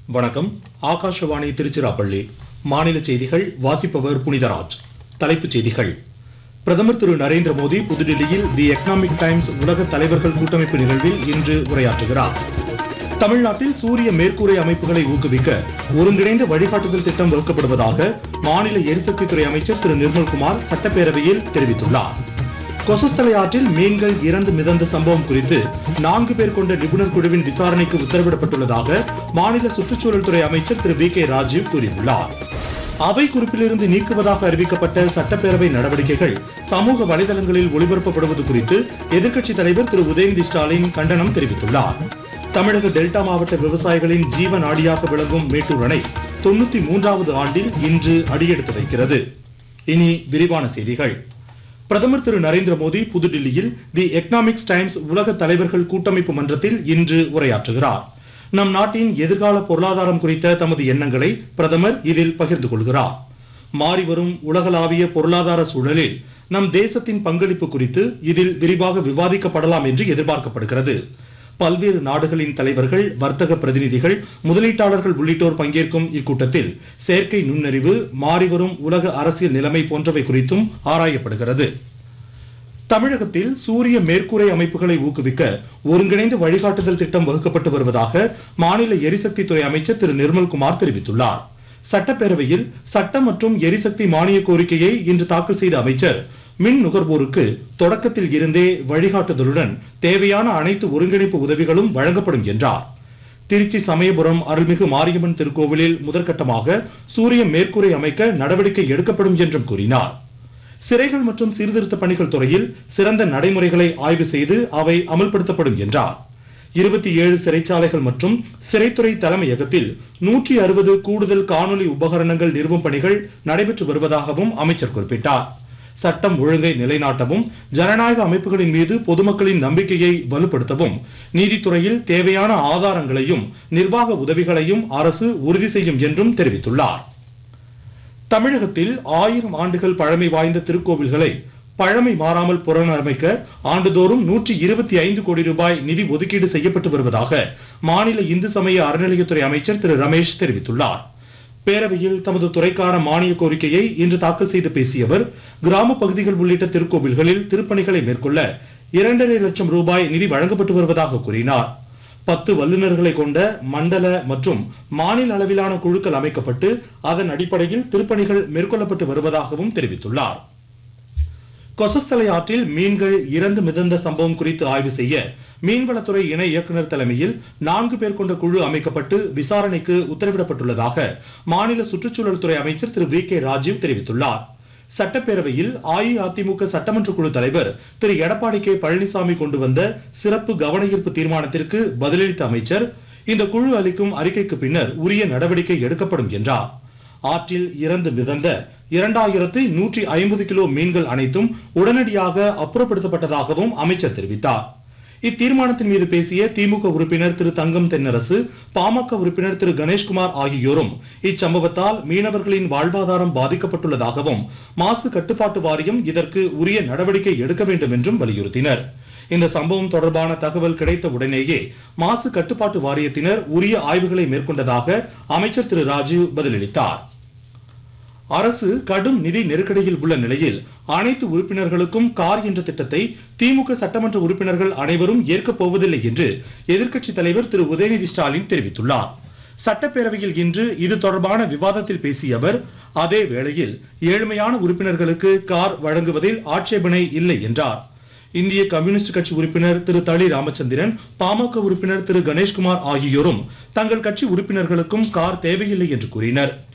வணக்கம் ஆகாஷவாணி திருச்சிராப்பள்ளி மாநில செய்திகள் வாசிப்பவர் புனிதராஜ் தலைப்புச் செய்திகள் பிரதமர் திரு நரேந்திர மோடி புதுடில்லியில் தி எக்கனாமிக் டைம்ஸ் உலக தலைவர்கள் கூட்டமைப்பு நிகழ்வில் இன்று உரையாற்றுகிறார் தமிழ்நாட்டில் சூரிய மேற்கூரை அமைப்புகளை ஊக்குவிக்க ஒருங்கிணைந்த வழிகாட்டுதல் திட்டம் வகுக்கப்படுவதாக மாநில எரிசக்தித்துறை அமைச்சர் திரு நிர்மல்குமார் சட்டப்பேரவையில் தெரிவித்துள்ளார் கொசஸ்தலை ஆற்றில் மீன்கள் இறந்து மிதந்த சம்பவம் குறித்து நான்கு பேர் கொண்ட நிபுணர் குழுவின் விசாரணைக்கு உத்தரவிடப்பட்டுள்ளதாக மாநில சுற்றுச்சூழல் துறை அமைச்சர் திரு வி கே ராஜீவ் கூறியுள்ளார் அவை குறிப்பிலிருந்து நீக்குவதாக அறிவிக்கப்பட்ட சட்டப்பேரவை நடவடிக்கைகள் சமூக வலைதளங்களில் ஒளிபரப்பப்படுவது குறித்து எதிர்க்கட்சித் தலைவர் திரு உதயநிதி ஸ்டாலின் கண்டனம் தெரிவித்துள்ளார் தமிழக டெல்டா மாவட்ட விவசாயிகளின் ஜீவ நாடியாக விளங்கும் மேட்டூர் அணை தொண்ணூத்தி மூன்றாவது ஆண்டில் இன்று அடியெடுத்து வைக்கிறது இனி விரிவான செய்திகள் பிரதமர் திரு நரேந்திர மோடி புதுடில்லியில் தி எக்கனாமிக்ஸ் டைம்ஸ் உலக தலைவர்கள் கூட்டமைப்பு மன்றத்தில் இன்று உரையாற்றுகிறார் நம் நாட்டின் எதிர்கால பொருளாதாரம் குறித்த தமது எண்ணங்களை பிரதமர் இதில் பகிர்ந்து கொள்கிறார் மாறிவரும் உலகளாவிய பொருளாதார சூழலில் நம் தேசத்தின் பங்களிப்பு குறித்து இதில் விரிவாக விவாதிக்கப்படலாம் என்று எதிர்பார்க்கப்படுகிறது பல்வேறு நாடுகளின் தலைவர்கள் வர்த்தக பிரதிநிதிகள் முதலீட்டாளர்கள் உள்ளிட்டோர் பங்கேற்கும் இக்கூட்டத்தில் செயற்கை நுண்ணறிவு மாறிவரும் உலக அரசியல் நிலைமை போன்றவை குறித்தும் ஆராயப்படுகிறது தமிழகத்தில் சூரிய மேற்கூரை அமைப்புகளை ஊக்குவிக்க ஒருங்கிணைந்த வழிகாட்டுதல் திட்டம் வகுக்கப்பட்டு வருவதாக மாநில எரிசக்தி துறை அமைச்சர் திரு நிர்மல்குமார் தெரிவித்துள்ளார் சட்டப்பேரவையில் சட்டம் மற்றும் எரிசக்தி மானிய கோரிக்கையை இன்று தாக்கல் செய்த அமைச்சர் மின் நுகர்வோருக்கு தொடக்கத்தில் இருந்தே வழிகாட்டுதலுடன் தேவையான அனைத்து ஒருங்கிணைப்பு உதவிகளும் வழங்கப்படும் என்றார் திருச்சி சமயபுரம் அருள்மிகு மாரியம்மன் திருக்கோவிலில் முதற்கட்டமாக சூரிய மேற்கூரை அமைக்க நடவடிக்கை எடுக்கப்படும் என்றும் கூறினார் சிறைகள் மற்றும் சீர்திருத்த பணிகள் துறையில் சிறந்த நடைமுறைகளை ஆய்வு செய்து அவை அமல்படுத்தப்படும் என்றார் இருபத்தி ஏழு சிறைச்சாலைகள் மற்றும் சிறைத்துறை தலைமையகத்தில் நூற்றி அறுபது கூடுதல் காணொலி உபகரணங்கள் நிறுவும் பணிகள் நடைபெற்று வருவதாகவும் அமைச்சர் குறிப்பிட்டார் சட்டம் ஒழுங்கை நிலைநாட்டவும் ஜனநாயக அமைப்புகளின் மீது பொதுமக்களின் நம்பிக்கையை வலுப்படுத்தவும் நீதித்துறையில் தேவையான ஆதாரங்களையும் நிர்வாக உதவிகளையும் அரசு உறுதி செய்யும் என்றும் தெரிவித்துள்ளார் தமிழகத்தில் ஆயிரம் ஆண்டுகள் பழமை வாய்ந்த திருக்கோவில்களை பழமை மாறாமல் புனரமைக்க ஆண்டுதோறும் நூற்றி இருபத்தி ஐந்து கோடி ரூபாய் நிதி ஒதுக்கீடு செய்யப்பட்டு வருவதாக மாநில இந்து சமய அறநிலையத்துறை அமைச்சர் திரு ரமேஷ் தெரிவித்துள்ளார் பேரவையில் தமது துறைக்கான மானிய கோரிக்கையை இன்று தாக்கல் செய்து பேசிய அவர் கிராம பகுதிகள் உள்ளிட்ட திருக்கோவில்களில் திருப்பணிகளை மேற்கொள்ள இரண்டரை லட்சம் ரூபாய் நிதி வழங்கப்பட்டு வருவதாக கூறினார் பத்து வல்லுநர்களை கொண்ட மண்டல மற்றும் மாநில அளவிலான குழுக்கள் அமைக்கப்பட்டு அதன் அடிப்படையில் திருப்பணிகள் மேற்கொள்ளப்பட்டு வருவதாகவும் தெரிவித்துள்ளார் கொசஸ்தலை ஆற்றில் மீன்கள் இறந்து மிதந்த சம்பவம் குறித்து ஆய்வு செய்ய மீன்வளத்துறை இணை இயக்குநர் தலைமையில் நான்கு பேர் கொண்ட குழு அமைக்கப்பட்டு விசாரணைக்கு உத்தரவிடப்பட்டுள்ளதாக மாநில சுற்றுச்சூழல் துறை அமைச்சர் திரு வி கே ராஜீவ் தெரிவித்துள்ளார் சட்டப்பேரவையில் அஇஅதிமுக சட்டமன்ற குழு தலைவர் திரு எடப்பாடி கே பழனிசாமி கொண்டு வந்த சிறப்பு கவன ஈர்ப்பு தீர்மானத்திற்கு பதிலளித்த அமைச்சர் இந்த குழு அளிக்கும் அறிக்கைக்கு பின்னர் உரிய நடவடிக்கை எடுக்கப்படும் என்றார் ஆற்றில் இறந்து மிதந்த இரண்டாயிரத்து நூற்றி ஐம்பது கிலோ மீன்கள் அனைத்தும் உடனடியாக அப்புறப்படுத்தப்பட்டதாகவும் அமைச்சர் தெரிவித்தார் இத்தீர்மானத்தின் மீது பேசிய திமுக உறுப்பினர் திரு தங்கம் தென்னரசு பாமக உறுப்பினர் திரு கணேஷ்குமார் ஆகியோரும் இச்சம்பவத்தால் மீனவர்களின் வாழ்வாதாரம் பாதிக்கப்பட்டுள்ளதாகவும் மாசு கட்டுப்பாட்டு வாரியம் இதற்கு உரிய நடவடிக்கை எடுக்க வேண்டும் என்றும் வலியுறுத்தினர் இந்த சம்பவம் தொடர்பான தகவல் கிடைத்த உடனேயே மாசு கட்டுப்பாட்டு வாரியத்தினர் உரிய ஆய்வுகளை மேற்கொண்டதாக அமைச்சர் திரு ராஜீவ் பதிலளித்தார் அரசு கடும் நிதி நெருக்கடியில் உள்ள நிலையில் அனைத்து உறுப்பினர்களுக்கும் கார் என்ற திட்டத்தை திமுக சட்டமன்ற உறுப்பினர்கள் அனைவரும் ஏற்கப் போவதில்லை என்று எதிர்க்கட்சி தலைவர் திரு உதயநிதி ஸ்டாலின் தெரிவித்துள்ளார் சட்டப்பேரவையில் இன்று இது தொடர்பான விவாதத்தில் பேசிய அவர் அதே வேளையில் ஏழ்மையான உறுப்பினர்களுக்கு கார் வழங்குவதில் ஆட்சேபனை இல்லை என்றார் இந்திய கம்யூனிஸ்ட் கட்சி உறுப்பினர் திரு தளி ராமச்சந்திரன் பாமக உறுப்பினர் திரு கணேஷ்குமார் ஆகியோரும் தங்கள் கட்சி உறுப்பினர்களுக்கும் கார் தேவையில்லை என்று கூறினர்